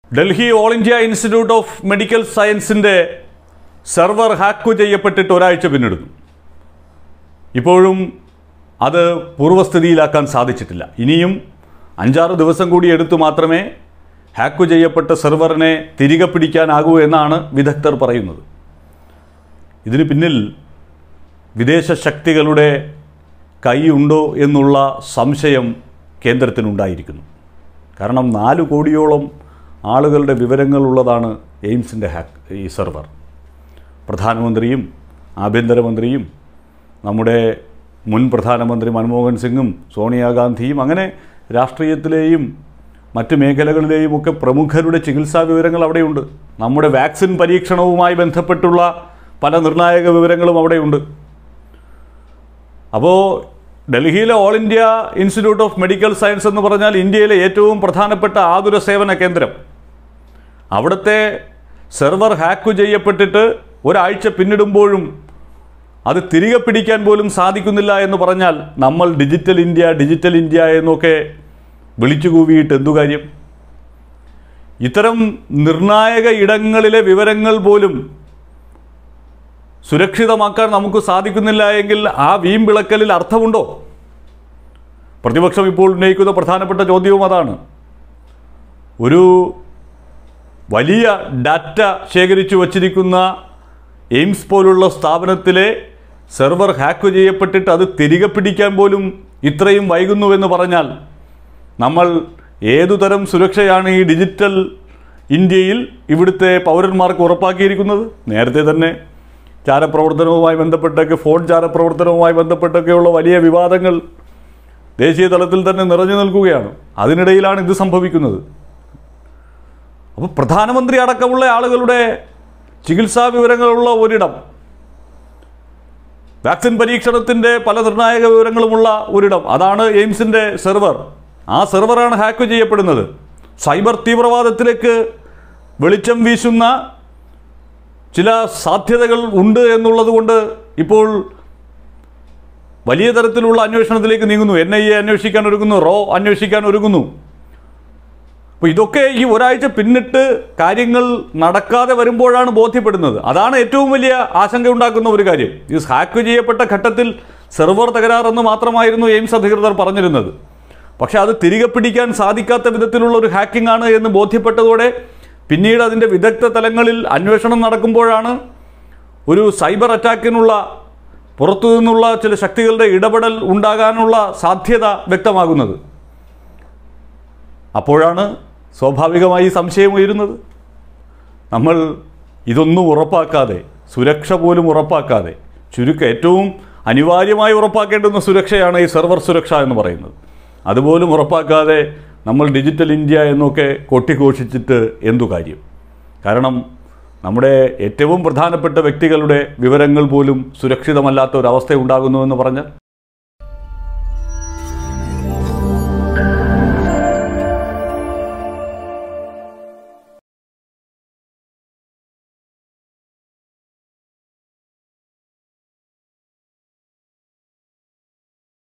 Delhi all India institute of medical സയൻസിൻ്റെ server hack ചെയ്യപ്പെട്ടിട്ട് ഒരാഴ്ച പിന്നിടുന്നു ഇപ്പോഴും അത് പൂർവ്വസ്ഥിതിയിലാക്കാൻ സാധിച്ചിട്ടില്ല ഇനിയും അഞ്ചാറ് ദിവസം കൂടി എടുത്തു മാത്രമേ ഹാക്ക് ചെയ്യപ്പെട്ട സെർവറിനെ തിരികെ പിടിക്കാനാകൂ എന്നാണ് വിദഗ്ധർ പറയുന്നത് ഇതിന് പിന്നിൽ വിദേശ ശക്തികളുടെ കൈയുണ്ടോ എന്നുള്ള സംശയം കേന്ദ്രത്തിനുണ്ടായിരിക്കുന്നു കാരണം നാല് കോടിയോളം ആളുകളുടെ വിവരങ്ങളുള്ളതാണ് എയിംസിൻ്റെ ഹാക്ക് ഈ സെർവർ പ്രധാനമന്ത്രിയും ആഭ്യന്തരമന്ത്രിയും നമ്മുടെ മുൻ പ്രധാനമന്ത്രി മൻമോഹൻ സിംഗും സോണിയാഗാന്ധിയും അങ്ങനെ രാഷ്ട്രീയത്തിലെയും മറ്റ് മേഖലകളിലെയും ഒക്കെ പ്രമുഖരുടെ ചികിത്സാ വിവരങ്ങൾ അവിടെയുണ്ട് നമ്മുടെ വാക്സിൻ പരീക്ഷണവുമായി ബന്ധപ്പെട്ടുള്ള പല നിർണായക വിവരങ്ങളും അവിടെയുണ്ട് അപ്പോൾ ഡൽഹിയിലെ all India institute of medical science എന്ന് പറഞ്ഞാൽ ഇന്ത്യയിലെ ഏറ്റവും പ്രധാനപ്പെട്ട ആതുര സേവന കേന്ദ്രം അവിടുത്തെ സെർവർ ഹാക്ക് ചെയ്യപ്പെട്ടിട്ട് ഒരാഴ്ച പിന്നിടുമ്പോഴും അത് തിരികെ പിടിക്കാൻ പോലും സാധിക്കുന്നില്ല എന്ന് പറഞ്ഞാൽ നമ്മൾ ഡിജിറ്റൽ ഇന്ത്യ ഡിജിറ്റൽ ഇന്ത്യ എന്നൊക്കെ വിളിച്ചു കൂവിയിട്ട് എന്തു കാര്യം ഇത്തരം നിർണായക ഇടങ്ങളിലെ വിവരങ്ങൾ പോലും സുരക്ഷിതമാക്കാൻ നമുക്ക് സാധിക്കുന്നില്ല എങ്കിൽ ആ വീമ്പിളക്കലിൽ അർത്ഥമുണ്ടോ പ്രതിപക്ഷം ഇപ്പോൾ ഉന്നയിക്കുന്ന പ്രധാനപ്പെട്ട ചോദ്യവും അതാണ് ഒരു വലിയ ഡാറ്റ ശേഖരിച്ചു വച്ചിരിക്കുന്ന എയിംസ് പോലുള്ള സ്ഥാപനത്തിലെ സെർവർ ഹാക്ക് ചെയ്യപ്പെട്ടിട്ട് അത് തിരികെ പിടിക്കാൻ പോലും ഇത്രയും വൈകുന്നുവെന്ന് പറഞ്ഞാൽ നമ്മൾ ഏതുതരം സുരക്ഷയാണ് ഈ ഡിജിറ്റൽ ഇന്ത്യയിൽ ഇവിടുത്തെ പൗരന്മാർക്ക് ഉറപ്പാക്കിയിരിക്കുന്നത് നേരത്തെ തന്നെ ചാരപ്രവർത്തനവുമായി ബന്ധപ്പെട്ടൊക്കെ ഫോൺ ചാരപ്രവർത്തനവുമായി ബന്ധപ്പെട്ടൊക്കെയുള്ള വലിയ വിവാദങ്ങൾ ദേശീയ തലത്തിൽ തന്നെ നിറഞ്ഞു നിൽക്കുകയാണ് അതിനിടയിലാണ് ഇത് സംഭവിക്കുന്നത് അപ്പോൾ പ്രധാനമന്ത്രി അടക്കമുള്ള ആളുകളുടെ ചികിത്സാ വിവരങ്ങളുള്ള ഒരിടം വാക്സിൻ പരീക്ഷണത്തിൻ്റെ പല നിർണായക വിവരങ്ങളുമുള്ള ഒരിടം അതാണ് എയിംസിൻ്റെ സെർവർ ആ സെർവറാണ് ഹാക്ക് ചെയ്യപ്പെടുന്നത് സൈബർ തീവ്രവാദത്തിലേക്ക് വെളിച്ചം വീശുന്ന ചില സാധ്യതകൾ ഉണ്ട് എന്നുള്ളത് കൊണ്ട് ഇപ്പോൾ വലിയ തരത്തിലുള്ള അന്വേഷണത്തിലേക്ക് നീങ്ങുന്നു എൻ ഐ എ അന്വേഷിക്കാൻ ഒരുങ്ങുന്നു റോ അന്വേഷിക്കാൻ ഒരുങ്ങുന്നു അപ്പോൾ ഇതൊക്കെ ഈ ഒരാഴ്ച പിന്നിട്ട് കാര്യങ്ങൾ നടക്കാതെ വരുമ്പോഴാണ് ബോധ്യപ്പെടുന്നത് അതാണ് ഏറ്റവും വലിയ ആശങ്ക ഉണ്ടാക്കുന്ന ഒരു കാര്യം ഈ ഹാക്ക് ചെയ്യപ്പെട്ട ഘട്ടത്തിൽ സെർവർ തകരാറെന്ന് മാത്രമായിരുന്നു എയിംസ് അധികൃതർ പറഞ്ഞിരുന്നത് പക്ഷേ അത് തിരികെ പിടിക്കാൻ സാധിക്കാത്ത വിധത്തിലുള്ള ഒരു ഹാക്കിംഗ് ആണ് എന്ന് ബോധ്യപ്പെട്ടതോടെ പിന്നീട് അതിൻ്റെ വിദഗ്ധ തലങ്ങളിൽ അന്വേഷണം നടക്കുമ്പോഴാണ് ഒരു സൈബർ അറ്റാക്കിനുള്ള പുറത്തു നിന്നുള്ള ചില ശക്തികളുടെ ഇടപെടൽ ഉണ്ടാകാനുള്ള സാധ്യത വ്യക്തമാകുന്നത് അപ്പോഴാണ് സ്വാഭാവികമായി സംശയം ഉയരുന്നത് നമ്മൾ ഇതൊന്നും ഉറപ്പാക്കാതെ സുരക്ഷ പോലും ഉറപ്പാക്കാതെ ചുരുക്കം ഏറ്റവും അനിവാര്യമായി ഉറപ്പാക്കേണ്ടുന്ന സുരക്ഷയാണ് ഈ സെർവർ സുരക്ഷ എന്ന് പറയുന്നത് അതുപോലും ഉറപ്പാക്കാതെ നമ്മൾ ഡിജിറ്റൽ ഇന്ത്യ എന്നൊക്കെ കൊട്ടിഘോഷിച്ചിട്ട് എന്തു കാര്യം കാരണം നമ്മുടെ ഏറ്റവും പ്രധാനപ്പെട്ട വ്യക്തികളുടെ വിവരങ്ങൾ പോലും സുരക്ഷിതമല്ലാത്ത ഒരവസ്ഥ ഉണ്ടാകുന്നുവെന്ന് പറഞ്ഞാൽ